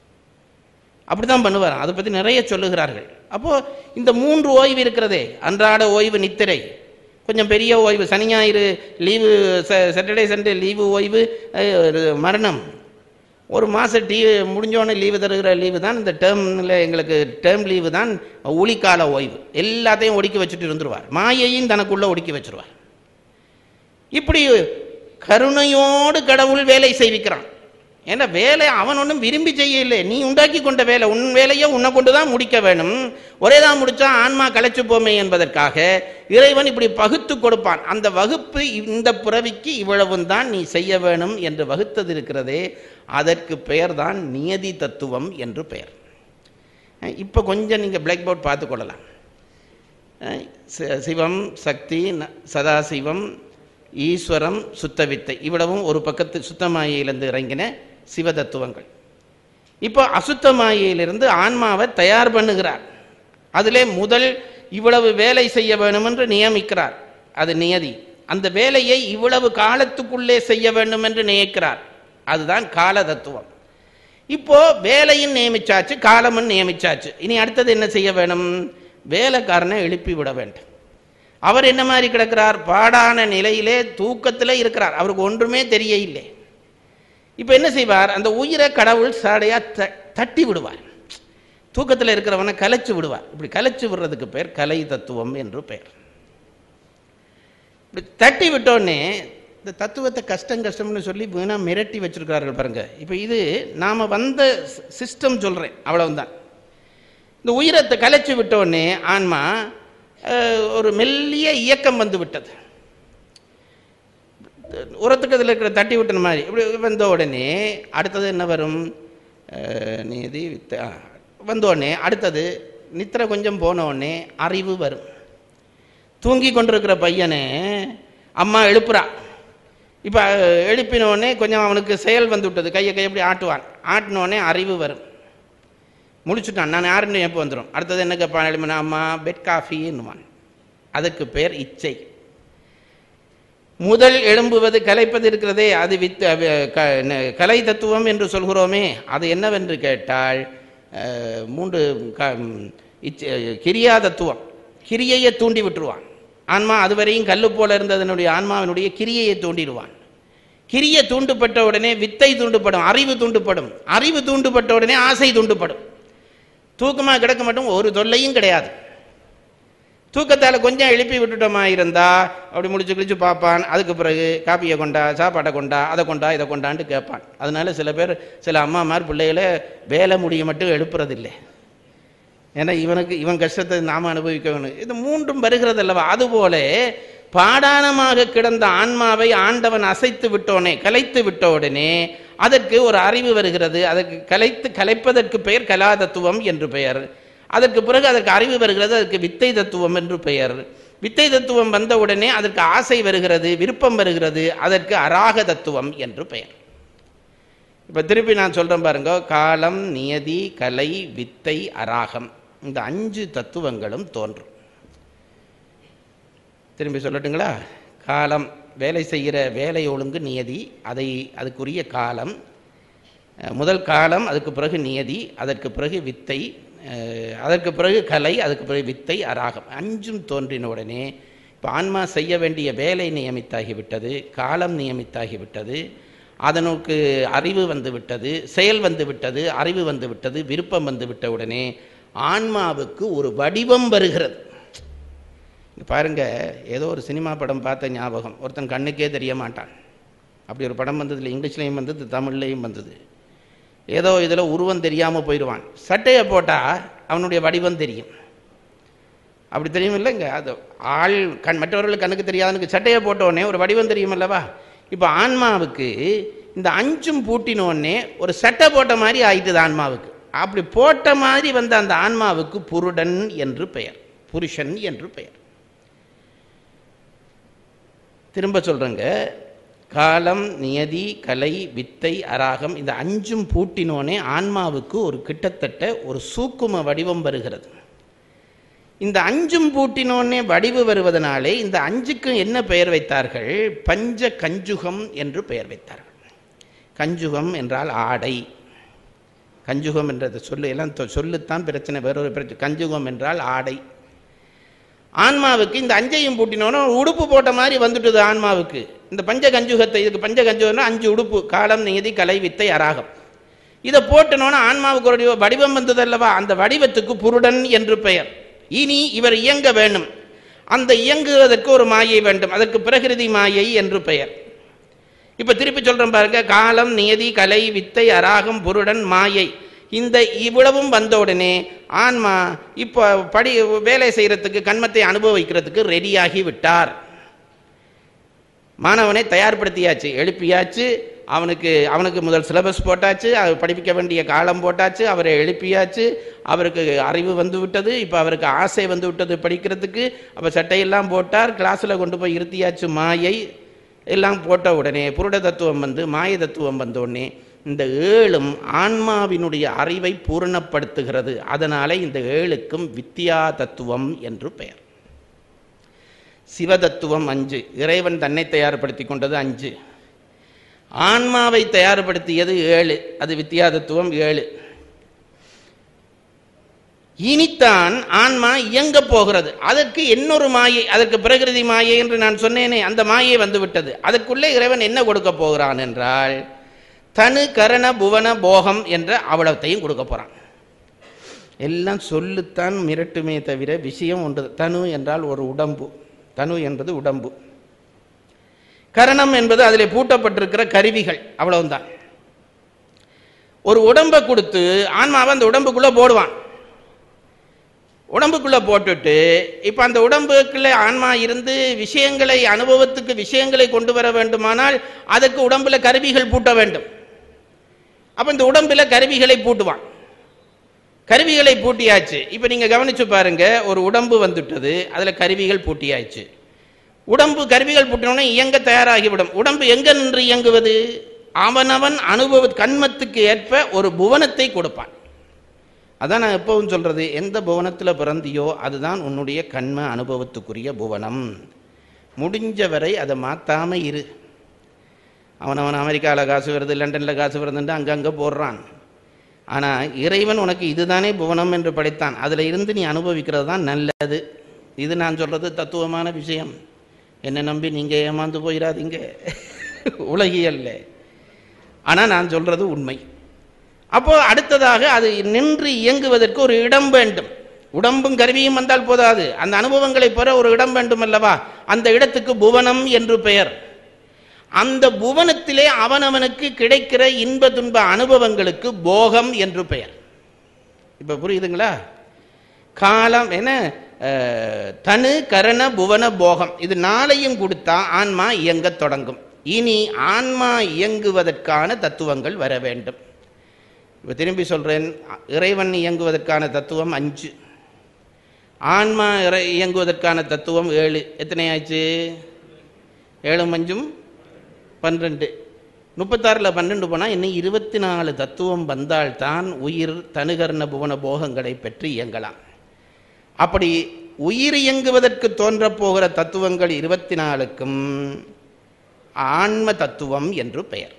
அப்படிதான் பண்ணுவாராம் அதை பற்றி நிறைய சொல்லுகிறார்கள் அப்போ இந்த மூன்று ஓய்வு இருக்கிறதே அன்றாட ஓய்வு நித்திரை கொஞ்சம் பெரிய ஓய்வு சனி ஞாயிறு லீவு சாட்டர்டே சண்டே லீவு ஓய்வு அஹ், மரணம் ஒரு மாதம் டீ முடிஞ்சோடனே லீவு தருகிற லீவு தான் இந்த டேர்மில் எங்களுக்கு டேர்ம் லீவு தான் ஊழிக்கால ஓய்வு எல்லாத்தையும் ஒடுக்கி வச்சுட்டு இருந்துருவார் மாயையும் தனக்குள்ள ஒடுக்கி வச்சிருவார் இப்படி கருணையோடு கடவுள் வேலை செய்விக்கிறான் ஏன்னா வேலை அவன் ஒன்றும் விரும்பி செய்யலை நீ உண்டாக்கி கொண்ட வேலை உன் வேலையை உன்னை கொண்டு தான் முடிக்க வேணும் ஒரே தான் முடிச்சா ஆன்மா களைச்சு போமே என்பதற்காக இறைவன் இப்படி பகுத்து கொடுப்பான் அந்த வகுப்பு இந்த பிறவிக்கு இவ்வளவும் தான் நீ செய்ய வேணும் என்று வகுத்தது இருக்கிறதே அதற்கு பெயர் தான் நியதி தத்துவம் என்று பெயர் இப்போ கொஞ்சம் நீங்கள் பிளாக் போர்ட் பார்த்து கொள்ளலாம் அஹ் சி- சிவம் சக்தி ந- சதாசிவம் ஈஸ்வரம் சுத்தவித்தை இவ்வளவும் ஒரு பக்கத்து சுத்தமாயிலிருந்து இறங்கின சிவ தத்துவங்கள் இப்போ அசுத்த மாயையிலிருந்து ஆன்மாவை தயார் பண்ணுகிறார் அதிலே முதல் இவ்வளவு வேலை செய்ய வேண்டும் என்று நியமிக்கிறார் அது நியதி அந்த வேலையை இவ்வளவு காலத்துக்குள்ளே செய்ய வேண்டும் என்று நியமிக்கிறார் அதுதான் கால தத்துவம் இப்போ வேலையும் நியமிச்சாச்சு காலமும் நியமிச்சாச்சு இனி அடுத்தது என்ன செய்ய வேணும் வேலைக்காரனை எழுப்பி விட வேண்டும் அவர் என்ன மாதிரி கிடக்கிறார் பாடான நிலையிலே தூக்கத்தில் இருக்கிறார் அவருக்கு ஒன்றுமே தெரிய இல்லை இப்போ என்ன செய்வார் அந்த உயிரை கடவுள் சாடையா த தட்டி விடுவார் தூக்கத்தில் இருக்கிறவனை கலைச்சு விடுவார் இப்படி கலைச்சு விடுறதுக்கு பேர் கலை தத்துவம் என்று பெயர் இப்படி தட்டி விட்டோடனே இந்த தத்துவத்தை கஷ்டம் கஷ்டம்னு சொல்லி வீணா மிரட்டி வச்சிருக்கிறார்கள் பாருங்க இப்போ இது நாம வந்த சிஸ்டம் சொல்றேன் அவ்வளவுதான் இந்த உயிரத்தை கலைச்சு விட்டோடனே ஆன்மா அஹ், ஒரு மெல்லிய இயக்கம் வந்து விட்டது உரத்துக்கு அதில் இருக்கிற தட்டி விட்டன மாதிரி இப்படி வந்த உடனே அடுத்தது என்ன வரும் அஹ், நீதி வித்த ஆ, வந்த உடனே அடுத்தது நித்திரை கொஞ்சம் போன உடனே அறிவு வரும் தூங்கி கொண்டிருக்கிற பையனை அம்மா எழுப்புறா இப்போ எழுப்பின உடனே கொஞ்சம் அவனுக்கு செயல் வந்து விட்டது கையை கையை எப்படி ஆட்டுவான் ஆட்டின உடனே அறிவு வரும் முடிச்சுட்டான் நான் யாருன்னு எப்போ வந்துடும் அடுத்தது என்ன கேட்பான் எழுப்பினா அம்மா பெட் காஃபின்னுவான் அதுக்கு பேர் இச்சை முதல் எழும்புவது கலைப்பது இருக்கிறதே அது வித் அஹ் க- ந- கலை தத்துவம் என்று சொல்கிறோமே அது என்னவென்று கேட்டால் அஹ், மூன்று க- ம், இச்ச- கிரியா தத்துவம் கிரியையை தூண்டி விட்டுருவான் ஆன்மா அதுவரையும் கல்லு போல இருந்ததனுடைய ஆன்மாவினுடைய கிரியையை தூண்டிடுவான் கிரிய தூண்டுப்பட்ட உடனே வித்தை தூண்டுப்படும் அறிவு தூண்டுப்படும் அறிவு தூண்டுப்பட்ட உடனே ஆசை தூண்டுப்படும் தூக்கமாக கிடக்க மட்டும் ஒரு தொல்லையும் கிடையாது தூக்கத்தால் கொஞ்சம் எழுப்பி விட்டுட்டோமா இருந்தா அப்படி முடிச்சு கிழிச்சு பார்ப்பான் அதுக்கு பிறகு காப்பியை கொண்டா சாப்பாட்டை கொண்டா அதை கொண்டா இதை கொண்டான்ட்டு கேட்பான் அதனால சில பேர் சில அம்மாமார் பிள்ளைகளை வேலை முடிய மட்டும் எழுப்புறதில்லை ஏன்னா இவனுக்கு இவன் கஷ்டத்தை நாம அனுபவிக்க வேணும் இது மூன்றும் வருகிறது அல்லவா அதுபோல பாடானமாக கிடந்த ஆன்மாவை ஆண்டவன் அசைத்து விட்டோனே கலைத்து விட்ட உடனே அதற்கு ஒரு அறிவு வருகிறது அதற்கு கலைத்து கலைப்பதற்கு பெயர் கலாதத்துவம் என்று பெயர் அதற்கு பிறகு அதற்கு அறிவு வருகிறது அதற்கு வித்தை தத்துவம் என்று பெயர் வித்தை தத்துவம் வந்த உடனே அதற்கு ஆசை வருகிறது விருப்பம் வருகிறது அதற்கு அராக தத்துவம் என்று பெயர் இப்ப திருப்பி நான் சொல்றேன் பாருங்க காலம் நியதி கலை வித்தை அராகம் இந்த அஞ்சு தத்துவங்களும் தோன்றும் திரும்பி சொல்லட்டுங்களா காலம் வேலை செய்கிற வேலை ஒழுங்கு நியதி அதை அதுக்குரிய காலம் அஹ், முதல் காலம் அதுக்கு பிறகு நியதி அதற்கு பிறகு வித்தை அஹ், அதற்கு பிறகு கலை அதுக்கு பிறகு வித்தை அராகம் அஞ்சும் தோன்றின உடனே இப்போ ஆன்மா செய்ய வேண்டிய வேலை நியமித்தாகிவிட்டது காலம் நியமித்தாகிவிட்டது அதனுக்கு அறிவு வந்து விட்டது செயல் வந்து விட்டது அறிவு வந்து விட்டது விருப்பம் வந்து விட்ட உடனே ஆன்மாவுக்கு ஒரு வடிவம் வருகிறது இங்க பாருங்க ஏதோ ஒரு சினிமா படம் பார்த்த ஞாபகம் ஒருத்தன் கண்ணுக்கே தெரிய மாட்டான் அப்படி ஒரு படம் வந்தது இல்லை இங்கிலீஷ்லையும் வந்தது தமிழ்லையும் வந்தது ஏதோ இதில் உருவம் தெரியாமல் போயிடுவான் சட்டையை போட்டால் அவனுடைய வடிவம் தெரியும் அப்படி தெரியும் இல்லைங்க அது ஆள் கண் மற்றவர்களுக்கு கண்ணுக்கு தெரியாதனுக்கு சட்டையை போட்ட உடனே ஒரு வடிவம் தெரியும் அல்லவா இப்போ ஆன்மாவுக்கு இந்த அஞ்சும் பூட்டினோடனே ஒரு சட்டை போட்ட மாதிரி ஆயிட்டுது ஆன்மாவுக்கு அப்படி போட்ட மாதிரி வந்த அந்த ஆன்மாவுக்கு புருடன் என்று பெயர் புருஷன் என்று பெயர் திரும்ப சொல்றேங்க காலம் நியதி கலை வித்தை அராகம் இந்த அஞ்சும் பூட்டினோனே ஆன்மாவுக்கு ஒரு கிட்டத்தட்ட ஒரு சூக்கும வடிவம் வருகிறது இந்த அஞ்சும் பூட்டினோனே வடிவு வருவதனாலே இந்த அஞ்சுக்கும் என்ன பெயர் வைத்தார்கள் பஞ்ச கஞ்சுகம் என்று பெயர் வைத்தார்கள் கஞ்சுகம் என்றால் ஆடை கஞ்சுகம் என்றது சொல்லு எல்லாம் தொ- சொல்லுத்தான் பிரச்சனை வேறொரு பிரச்சனை கஞ்சுகம் என்றால் ஆடை ஆன்மாவுக்கு இந்த அஞ்சையும் பூட்டினோன்னா உடுப்பு போட்ட மாதிரி வந்துட்டுது ஆன்மாவுக்கு இந்த பஞ்ச கஞ்சுகத்தை இதுக்கு பஞ்ச கஞ்சுகம்னா அஞ்சு உடுப்பு காலம் நியதி கலை வித்தை அராகம் இதை போட்டனோன்னா ஆன்மாவுக்கு ஒரு வடிவ- வடிவம் வந்தது அல்லவா அந்த வடிவத்துக்கு புருடன் என்று பெயர் இனி இவர் இயங்க வேண்டும் அந்த இயங்குவதற்கு ஒரு மாயை வேண்டும் அதற்கு பிரகிருதி மாயை என்று பெயர் இப்ப திருப்பி சொல்றேன் பாருங்க காலம் நியதி கலை வித்தை அராகம் புருடன் மாயை இந்த இவ்வளவும் வந்த உடனே ஆன்மா இப்போ படி வேலை செய்யறதுக்கு கண்மத்தை அனுபவிக்கிறதுக்கு ரெடியாகி விட்டார் மாணவனை தயார்படுத்தியாச்சு எழுப்பியாச்சு அவனுக்கு அவனுக்கு முதல் சிலபஸ் போட்டாச்சு அவர் படிப்பிக்க வேண்டிய காலம் போட்டாச்சு அவரை எழுப்பியாச்சு அவருக்கு அறிவு வந்து விட்டது இப்போ அவருக்கு ஆசை வந்து விட்டது படிக்கிறதுக்கு அப்போ சட்டையெல்லாம் போட்டார் கிளாஸில் கொண்டு போய் இருத்தியாச்சு மாயை எல்லாம் போட்ட உடனே புருட தத்துவம் வந்து மாய தத்துவம் வந்த உடனே இந்த ஏழும் ஆன்மாவினுடைய அறிவை பூரணப்படுத்துகிறது அதனாலே இந்த ஏழுக்கும் வித்யா தத்துவம் என்று பெயர் சிவதத்துவம் அஞ்சு இறைவன் தன்னை தயார்படுத்தி கொண்டது அஞ்சு ஆன்மாவை தயார்படுத்தியது ஏழு அது வித்யா தத்துவம் ஏழு இனித்தான் ஆன்மா இயங்க போகிறது அதற்கு இன்னொரு மாயை அதற்கு பிரகிருதி மாயை என்று நான் சொன்னேனே அந்த மாயை வந்து விட்டது அதற்குள்ளே இறைவன் என்ன கொடுக்க போகிறான் என்றால் தனு கரண புவன போகம் என்ற அவலத்தையும் கொடுக்க போறான் எல்லாம் சொல்லுத்தான் மிரட்டுமே தவிர விஷயம் ஒன்று தனு என்றால் ஒரு உடம்பு தனு என்பது உடம்பு கரணம் என்பது அதிலே பூட்டப்பட்டிருக்கிற கருவிகள் அவ்வளவுதான் ஒரு உடம்பை கொடுத்து ஆன்மாவை அந்த உடம்புக்குள்ள போடுவான் உடம்புக்குள்ள போட்டுட்டு இப்ப அந்த உடம்புக்குள்ள ஆன்மா இருந்து விஷயங்களை அனுபவத்துக்கு விஷயங்களை கொண்டு வர வேண்டுமானால் அதுக்கு உடம்புல கருவிகள் பூட்ட வேண்டும் அப்ப இந்த உடம்புல கருவிகளை பூட்டுவான் கருவிகளை பூட்டியாச்சு இப்ப நீங்க கவனிச்சு பாருங்க ஒரு உடம்பு வந்துட்டது அதுல கருவிகள் பூட்டியாச்சு உடம்பு கருவிகள் பூட்டினோடனே இயங்க தயாராகிவிடும் உடம்பு எங்க நின்று இயங்குவது அவனவன் அனுபவ கண்மத்துக்கு ஏற்ப ஒரு புவனத்தை கொடுப்பான் அதான் நான் எப்பவும் சொல்றது எந்த புவனத்தில் பிறந்தியோ அதுதான் உன்னுடைய கண்ம அனுபவத்துக்குரிய புவனம் முடிஞ்ச வரை அதை மாத்தாம இரு அவனவன் அமெரிக்காவில் காசு வருது லண்டனில் காசு வருதுன்ட்டு அங்கங்கே போடுறான் ஆனால் இறைவன் உனக்கு இதுதானே புவனம் என்று படைத்தான் அதில் இருந்து நீ அனுபவிக்கிறது தான் நல்லது இது நான் சொல்றது தத்துவமான விஷயம் என்னை நம்பி நீங்கள் ஏமாந்து போயிடாதீங்க உலகியல்ல ஆனால் நான் சொல்றது உண்மை அப்போ அடுத்ததாக அது நின்று இயங்குவதற்கு ஒரு இடம் வேண்டும் உடம்பும் கருவியும் வந்தால் போதாது அந்த அனுபவங்களை பெற ஒரு இடம் வேண்டும் அல்லவா அந்த இடத்துக்கு புவனம் என்று பெயர் அந்த புவனத்திலே அவனவனுக்கு கிடைக்கிற இன்ப துன்ப அனுபவங்களுக்கு போகம் என்று பெயர் இப்ப புரியுதுங்களா காலம் என்ன அஹ், தனு கரண புவன போகம் இது நாளையும் கொடுத்தா ஆன்மா இயங்கத் தொடங்கும் இனி ஆன்மா இயங்குவதற்கான தத்துவங்கள் வர வேண்டும் இப்போ திரும்பி சொல்றேன் இறைவன் இயங்குவதற்கான தத்துவம் அஞ்சு ஆன்மா இறை இயங்குவதற்கான தத்துவம் ஏழு எத்தனை ஆச்சு ஏழும் அஞ்சும் பன்னிரெண்டு முப்பத்தாறில் பன்னெண்டு போனால் இன்னும் இருபத்தி நாலு தத்துவம் வந்தால்தான் உயிர் தனுகர்ண புவன போகங்களை பெற்று இயங்கலாம் அப்படி உயிர் இயங்குவதற்கு தோன்றப் போகிற தத்துவங்கள் இருபத்தி நாலுக்கும் ஆன்ம தத்துவம் என்று பெயர்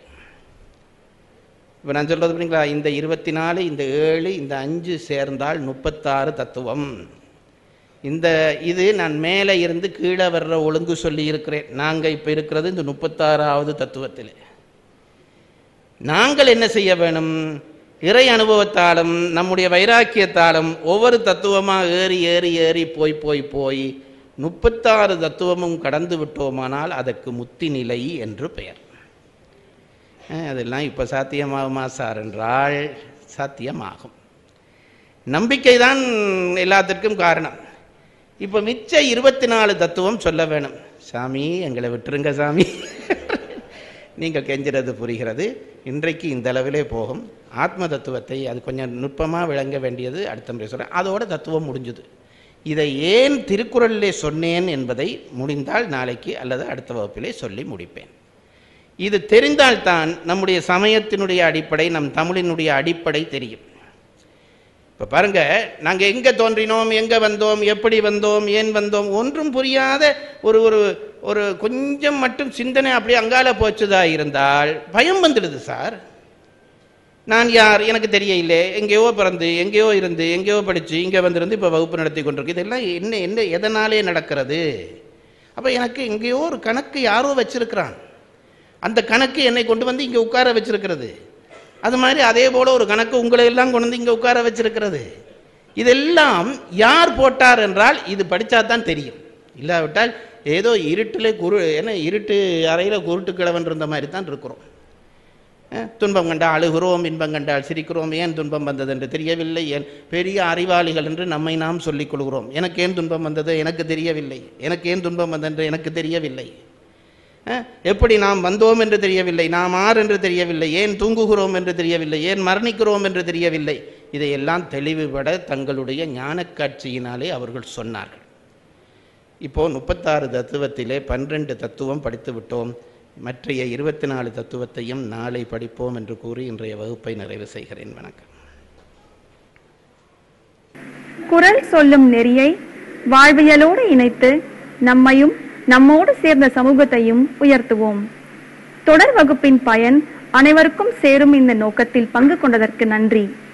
இப்போ நான் சொல்றது புரியுங்களா இந்த இருபத்தி நாலு இந்த ஏழு இந்த அஞ்சு சேர்ந்தால் முப்பத்தாறு தத்துவம் இந்த இது நான் மேலே இருந்து கீழே வர்ற ஒழுங்கு சொல்லி இருக்கிறேன் நாங்கள் இப்போ இருக்கிறது இந்த முப்பத்தாறாவது தத்துவத்தில் நாங்கள் என்ன செய்ய வேணும் இறை அனுபவத்தாலும் நம்முடைய வைராக்கியத்தாலும் ஒவ்வொரு தத்துவமாக ஏறி ஏறி ஏறி போய் போய் போய் முப்பத்தாறு தத்துவமும் கடந்து விட்டோமானால் அதற்கு முத்தி நிலை என்று பெயர் அஹ், அதெல்லாம் இப்போ சாத்தியமாகுமா சார் என்றால் சாத்தியமாகும் நம்பிக்கை தான் எல்லாத்திற்கும் காரணம் இப்போ மிச்ச இருபத்தி நாலு தத்துவம் சொல்ல வேணும் சாமி எங்களை விட்டுருங்க சாமி நீங்கள் கெஞ்சுறது புரிகிறது இன்றைக்கு இந்த அளவிலே போகும் ஆத்ம தத்துவத்தை அது கொஞ்சம் நுட்பமாக விளங்க வேண்டியது அடுத்த முறை சொல்கிறேன் அதோட தத்துவம் முடிஞ்சுது இதை ஏன் திருக்குறளிலே சொன்னேன் என்பதை முடிந்தால் நாளைக்கு அல்லது அடுத்த வகுப்பிலே சொல்லி முடிப்பேன் இது தெரிந்தால்தான் நம்முடைய சமயத்தினுடைய அடிப்படை நம் தமிழினுடைய அடிப்படை தெரியும் இப்போ பாருங்க நாங்கள் எங்கே தோன்றினோம் எங்கே வந்தோம் எப்படி வந்தோம் ஏன் வந்தோம் ஒன்றும் புரியாத ஒரு ஒரு ஒரு கொஞ்சம் மட்டும் சிந்தனை அப்படியே அங்கால போச்சுதா இருந்தால் பயம் வந்துடுது சார் நான் யார் எனக்கு தெரியல எங்கேயோ பிறந்து எங்கேயோ இருந்து எங்கேயோ படித்து இங்கே வந்திருந்து இப்போ வகுப்பு நடத்தி கொண்டிருக்கு இதெல்லாம் என்ன என்ன எதனாலே நடக்கிறது அப்போ எனக்கு எங்கேயோ ஒரு கணக்கு யாரோ வச்சிருக்கிறான் அந்த கணக்கு என்னை கொண்டு வந்து இங்கே உட்கார வச்சிருக்கிறது அது மாதிரி அதே போல ஒரு கணக்கு உங்களை எல்லாம் கொண்டு வந்து இங்கே உட்கார வச்சிருக்கிறது இதெல்லாம் யார் போட்டார் என்றால் இது படித்தா தான் தெரியும் இல்லாவிட்டால் ஏதோ இருட்டில் குரு என்ன இருட்டு அறையில் குருட்டு கிழவன் இருந்த மாதிரி தான் இருக்கிறோம் அஹ், துன்பம் கண்டால் அழுகிறோம் இன்பம் கண்டால் சிரிக்கிறோம் ஏன் துன்பம் வந்தது என்று தெரியவில்லை ஏன் பெரிய அறிவாளிகள் என்று நம்மை நாம் சொல்லிக் கொள்கிறோம் எனக்கு ஏன் துன்பம் வந்தது எனக்கு தெரியவில்லை எனக்கு ஏன் துன்பம் வந்தது எனக்கு தெரியவில்லை அஹ், எப்படி நாம் வந்தோம் என்று தெரியவில்லை நாம் ஆர் என்று தெரியவில்லை ஏன் தூங்குகிறோம் என்று தெரியவில்லை ஏன் மரணிக்கிறோம் என்று தெரியவில்லை இதையெல்லாம் தெளிவுபட தங்களுடைய ஞானக் காட்சியினாலே அவர்கள் சொன்னார்கள் இப்போ முப்பத்தாறு தத்துவத்திலே பன்னிரண்டு தத்துவம் படித்து விட்டோம் மற்றைய இருபத்தி நாலு தத்துவத்தையும் நாளை படிப்போம் என்று கூறி இன்றைய வகுப்பை நிறைவு செய்கிறேன் வணக்கம் குரல் சொல்லும் நெறியை வாழ்வியலோடு இணைத்து நம்மையும் நம்மோடு சேர்ந்த சமூகத்தையும் உயர்த்துவோம் தொடர் வகுப்பின் பயன் அனைவருக்கும் சேரும் இந்த நோக்கத்தில் பங்கு கொண்டதற்கு நன்றி